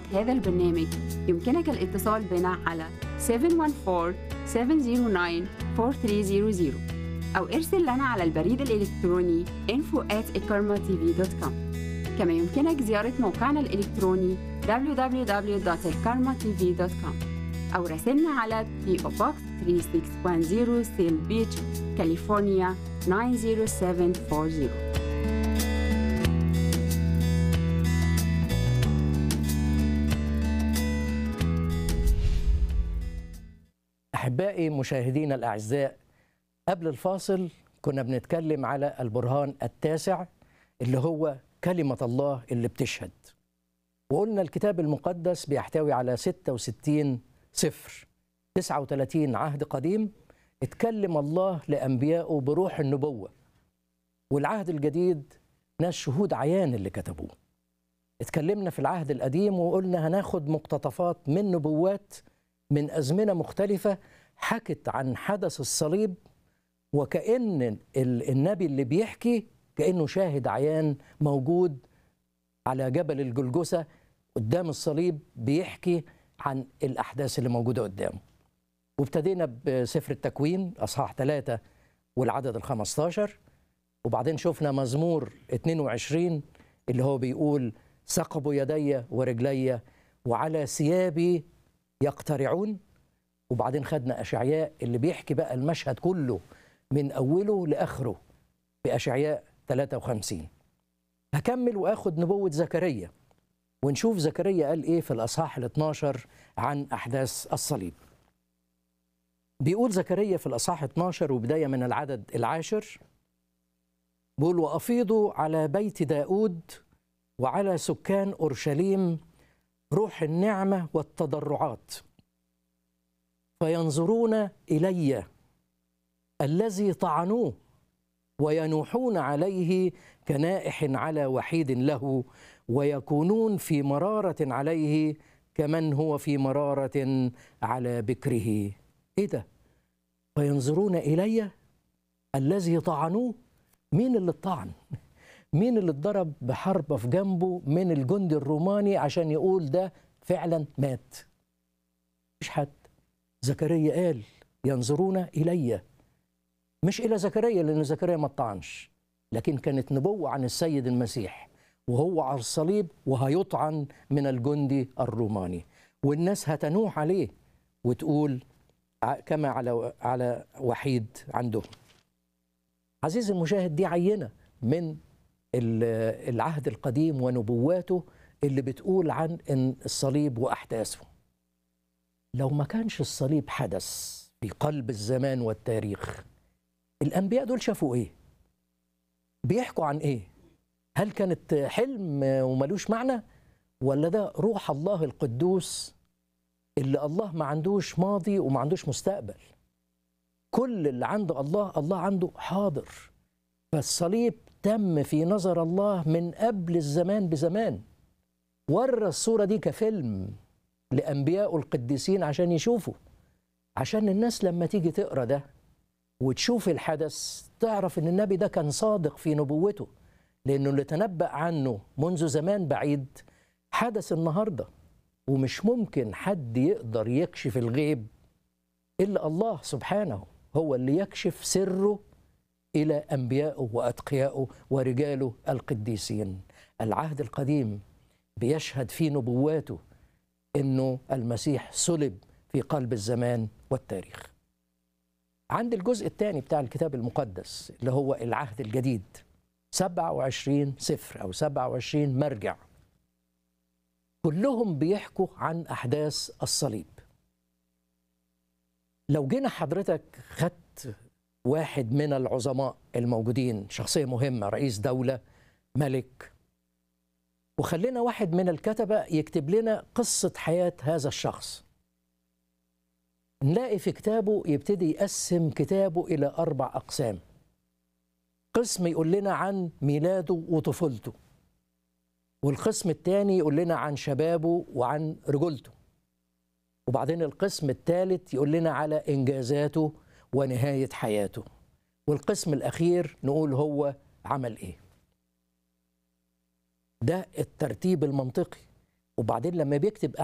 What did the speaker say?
هذا البرنامج يمكنك الاتصال بنا على 714-709-4300 أو ارسل لنا على البريد الإلكتروني info at كما يمكنك زيارة موقعنا الإلكتروني www.elkarmatv.com أو راسلنا على PO Box 3610 سيل بيتش كاليفورنيا 90740 أحبائي مشاهدينا الأعزاء قبل الفاصل كنا بنتكلم على البرهان التاسع اللي هو كلمة الله اللي بتشهد وقلنا الكتاب المقدس بيحتوي على 66 سفر 39 عهد قديم اتكلم الله لأنبيائه بروح النبوة والعهد الجديد ناس شهود عيان اللي كتبوه اتكلمنا في العهد القديم وقلنا هناخد مقتطفات من نبوات من أزمنة مختلفة حكت عن حدث الصليب وكأن النبي اللي بيحكي كأنه شاهد عيان موجود على جبل الجلجسة قدام الصليب بيحكي عن الأحداث اللي موجودة قدامه وابتدينا بسفر التكوين أصحاح ثلاثة والعدد الخمستاشر وبعدين شفنا مزمور 22 اللي هو بيقول ثقبوا يدي ورجلي وعلى ثيابي يقترعون وبعدين خدنا أشعياء اللي بيحكي بقى المشهد كله من أوله لآخره بأشعياء 53 هكمل وآخد نبوة زكريا ونشوف زكريا قال إيه في الأصحاح ال 12 عن أحداث الصليب بيقول زكريا في الأصحاح 12 وبداية من العدد العاشر بيقول وأفيضوا على بيت داود وعلى سكان أورشليم روح النعمة والتضرعات فينظرون إلي الذي طعنوه وينوحون عليه كنائح على وحيد له ويكونون في مرارة عليه كمن هو في مرارة على بكره ايه ده فينظرون الي الذي طعنوه مين اللي طعن مين اللي اتضرب بحربة في جنبه من الجندي الروماني عشان يقول ده فعلا مات مش حد زكريا قال ينظرون إلي مش إلى زكريا لأن زكريا ما طعنش لكن كانت نبوة عن السيد المسيح وهو على الصليب وهيطعن من الجندي الروماني والناس هتنوح عليه وتقول كما على على وحيد عندهم عزيزي المشاهد دي عينة من العهد القديم ونبواته اللي بتقول عن إن الصليب وأحداثه لو ما كانش الصليب حدث في قلب الزمان والتاريخ الأنبياء دول شافوا إيه؟ بيحكوا عن إيه؟ هل كانت حلم وملوش معنى؟ ولا ده روح الله القدوس اللي الله ما عندوش ماضي وما عندوش مستقبل كل اللي عند الله الله عنده حاضر فالصليب تم في نظر الله من قبل الزمان بزمان ورى الصورة دي كفيلم لأنبياء القديسين عشان يشوفوا عشان الناس لما تيجي تقرأ ده وتشوف الحدث تعرف ان النبي ده كان صادق في نبوته لانه اللي تنبأ عنه منذ زمان بعيد حدث النهارده ومش ممكن حد يقدر يكشف الغيب الا الله سبحانه هو اللي يكشف سره الى انبيائه واتقيائه ورجاله القديسين العهد القديم بيشهد في نبواته انه المسيح صلب في قلب الزمان والتاريخ عند الجزء الثاني بتاع الكتاب المقدس اللي هو العهد الجديد 27 سفر أو 27 مرجع كلهم بيحكوا عن أحداث الصليب لو جينا حضرتك خدت واحد من العظماء الموجودين شخصية مهمة رئيس دولة ملك وخلينا واحد من الكتبة يكتب لنا قصة حياة هذا الشخص نلاقي في كتابه يبتدي يقسم كتابه إلى أربع أقسام قسم يقول لنا عن ميلاده وطفولته والقسم الثاني يقول لنا عن شبابه وعن رجولته وبعدين القسم الثالث يقول لنا على إنجازاته ونهاية حياته والقسم الأخير نقول هو عمل إيه ده الترتيب المنطقي وبعدين لما بيكتب